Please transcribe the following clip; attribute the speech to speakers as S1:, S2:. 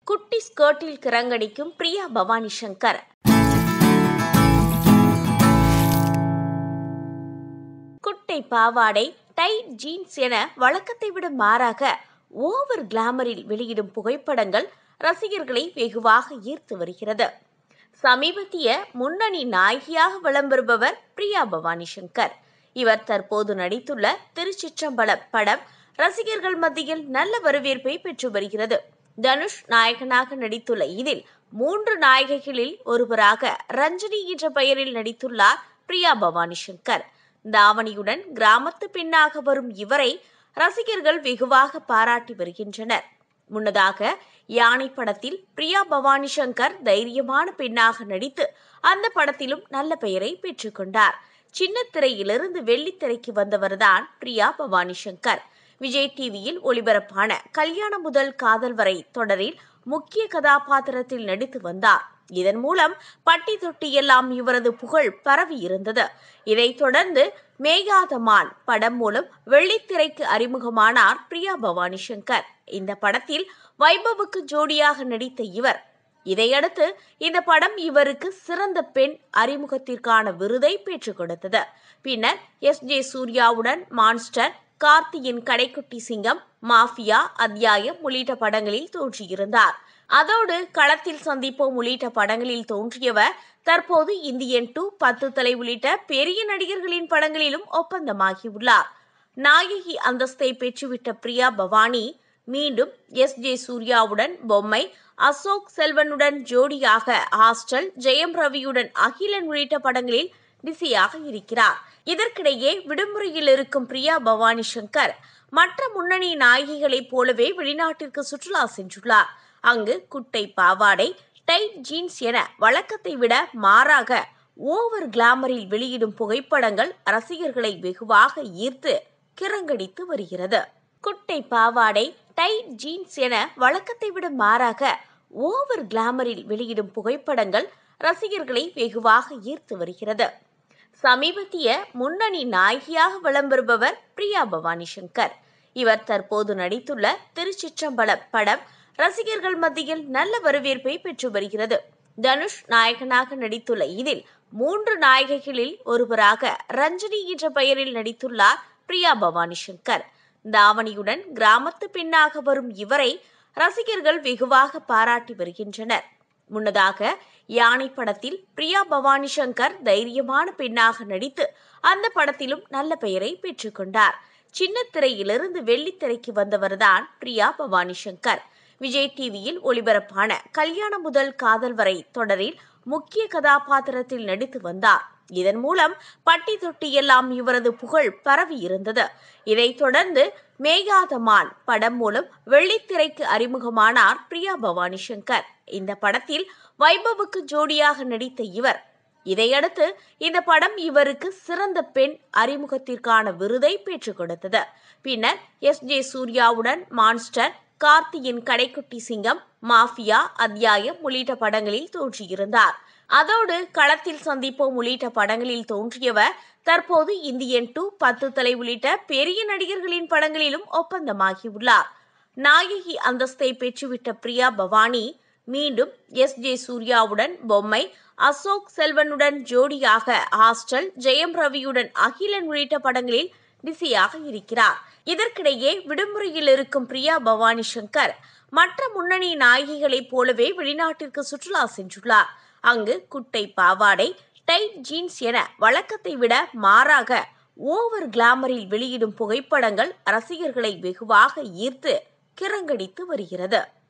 S1: குட்டி ஸ்கர்ட்டில் கிறங்கடிக்கும் பிரியா பவானி சங்கர் குட்டை பாவாடை டைட் ஜீன்ஸ் என வழக்கத்தை விட மாறாக ஓவர் கிளாமரில் வெளியிடும் புகைப்படங்கள் ரசிகர்களை வெகுவாக ஈர்த்து வருகிறது சமீபத்திய முன்னணி நாயகியாக வலம் வருபவர் பிரியா பவானி சங்கர் இவர் தற்போது நடித்துள்ள திருச்சிற்றம்பலம் படம் ரசிகர்கள் மத்தியில் நல்ல வரவேற்பை பெற்று வருகிறது தனுஷ் நாயகனாக நடித்துள்ள இதில் மூன்று நாயகிகளில் ஒருவராக ரஞ்சினி என்ற பெயரில் நடித்துள்ளார் பிரியா பவானி சங்கர் தாவணியுடன் கிராமத்து பெண்ணாக வரும் இவரை ரசிகர்கள் வெகுவாக பாராட்டி வருகின்றனர் முன்னதாக யானை படத்தில் பிரியா பவானி சங்கர் தைரியமான பெண்ணாக நடித்து அந்த படத்திலும் நல்ல பெயரை பெற்றுக்கொண்டார் சின்ன திரையிலிருந்து வெள்ளித்திரைக்கு வந்தவர்தான் பிரியா பவானி சங்கர் விஜய் டிவியில் ஒளிபரப்பான கல்யாணம் முதல் காதல் வரை தொடரில் முக்கிய கதாபாத்திரத்தில் நடித்து வந்தார் இதன் மூலம் பட்டி தொட்டி எல்லாம் இவரது புகழ் பரவி இருந்தது இதைத் தொடர்ந்து மேகாதமான் படம் மூலம் வெள்ளித்திரைக்கு அறிமுகமானார் பிரியா பவானி சங்கர் இந்த படத்தில் வைபவுக்கு ஜோடியாக நடித்த இவர் இதையடுத்து இந்த படம் இவருக்கு சிறந்த பெண் அறிமுகத்திற்கான விருதை பெற்றுக் கொடுத்தது பின்னர் எஸ் ஜே சூர்யாவுடன் மான்ஸ்டர் கார்த்தியின் கடைக்குட்டி சிங்கம் மாஃபியா அத்தியாயம் உள்ளிட்ட படங்களில் தோன்றியிருந்தார் அதோடு களத்தில் சந்திப்போம் உள்ளிட்ட படங்களில் தோன்றியவர் தற்போது இந்தியன் டூ பத்து தலை உள்ளிட்ட பெரிய நடிகர்களின் படங்களிலும் ஒப்பந்தமாகியுள்ளார் நாயகி அந்தஸ்தை பெற்றுவிட்ட பிரியா பவானி மீண்டும் எஸ் ஜே சூர்யாவுடன் பொம்மை அசோக் செல்வனுடன் ஜோடியாக ஹாஸ்டல் ஜெயம் ரவியுடன் அகிலன் உள்ளிட்ட படங்களில் பிஸியாக இருக்கிறார் இதற்கிடையே விடுமுறையில் இருக்கும் பிரியா பவானி சங்கர் மற்ற முன்னணி நாயகிகளைப் போலவே வெளிநாட்டிற்கு சுற்றுலா சென்றுள்ளார் அங்கு குட்டை பாவாடை டைட் ஜீன்ஸ் என வழக்கத்தை விட மாறாக ஓவர் கிளாமரில் வெளியிடும் புகைப்படங்கள் ரசிகர்களை வெகுவாக ஈர்த்து கிறங்கடித்து வருகிறது குட்டை பாவாடை டைட் ஜீன்ஸ் என வழக்கத்தை விட மாறாக ஓவர் கிளாமரில் வெளியிடும் புகைப்படங்கள் ரசிகர்களை வெகுவாக ஈர்த்து வருகிறது சமீபத்திய முன்னணி நாயகியாக வலம் வருபவர் பிரியா பவானி சங்கர் இவர் தற்போது நடித்துள்ள திருச்சிற்றம்பலம் படம் ரசிகர்கள் மத்தியில் நல்ல வரவேற்பை பெற்று வருகிறது தனுஷ் நாயகனாக நடித்துள்ள இதில் மூன்று நாயகிகளில் ஒருவராக ரஞ்சினி என்ற பெயரில் நடித்துள்ளார் பிரியா பவானி சங்கர் தாவணியுடன் கிராமத்து பெண்ணாக வரும் இவரை ரசிகர்கள் வெகுவாக பாராட்டி வருகின்றனர் முன்னதாக யானை படத்தில் பிரியா பவானி சங்கர் தைரியமான பெண்ணாக நடித்து அந்த படத்திலும் நல்ல பெயரை பெற்றுக்கொண்டார் சின்ன திரையிலிருந்து வெள்ளித்திரைக்கு வந்தவர்தான் பிரியா பவானி சங்கர் விஜய் டிவியில் ஒளிபரப்பான கல்யாணம் முதல் காதல் வரை தொடரில் முக்கிய கதாபாத்திரத்தில் நடித்து வந்தார் இதன் மூலம் பட்டி தொட்டி எல்லாம் இவரது புகழ் பரவி இருந்தது இதைத் தொடர்ந்து மேகாதமான் படம் மூலம் வெள்ளித்திரைக்கு அறிமுகமானார் பிரியா பவானி சங்கர் இந்த படத்தில் வைபவுக்கு ஜோடியாக நடித்த இவர் இதையடுத்து இந்த படம் இவருக்கு சிறந்த பெண் அறிமுகத்திற்கான விருதை பெற்றுக் கொடுத்தது பின்னர் எஸ் ஜே சூர்யாவுடன் மான்ஸ்டர் கார்த்தியின் கடைக்குட்டி சிங்கம் மாஃபியா அத்தியாயம் உள்ளிட்ட படங்களில் தோன்றியிருந்தார் அதோடு களத்தில் சந்திப்போம் உள்ளிட்ட படங்களில் தோன்றியவர் தற்போது இந்தியன் டூ பத்து தலை உள்ளிட்ட பெரிய நடிகர்களின் படங்களிலும் ஒப்பந்தமாகியுள்ளார் நாயகி அந்தஸ்தை பெற்றுவிட்ட பிரியா பவானி மீண்டும் எஸ் ஜே சூர்யாவுடன் பொம்மை அசோக் செல்வனுடன் ஜோடியாக ஹாஸ்டல் ஜெயம் ரவியுடன் அகிலன் உள்ளிட்ட படங்களில் பிஸியாக இருக்கிறார் இதற்கிடையே விடுமுறையில் இருக்கும் பிரியா பவானி சங்கர் மற்ற முன்னணி நாயகிகளைப் போலவே வெளிநாட்டிற்கு சுற்றுலா சென்றுள்ளார் அங்கு குட்டை பாவாடை டைட் ஜீன்ஸ் என வழக்கத்தை விட மாறாக ஓவர் கிளாமரில் வெளியிடும் புகைப்படங்கள் ரசிகர்களை வெகுவாக ஈர்த்து கிறங்கடித்து வருகிறது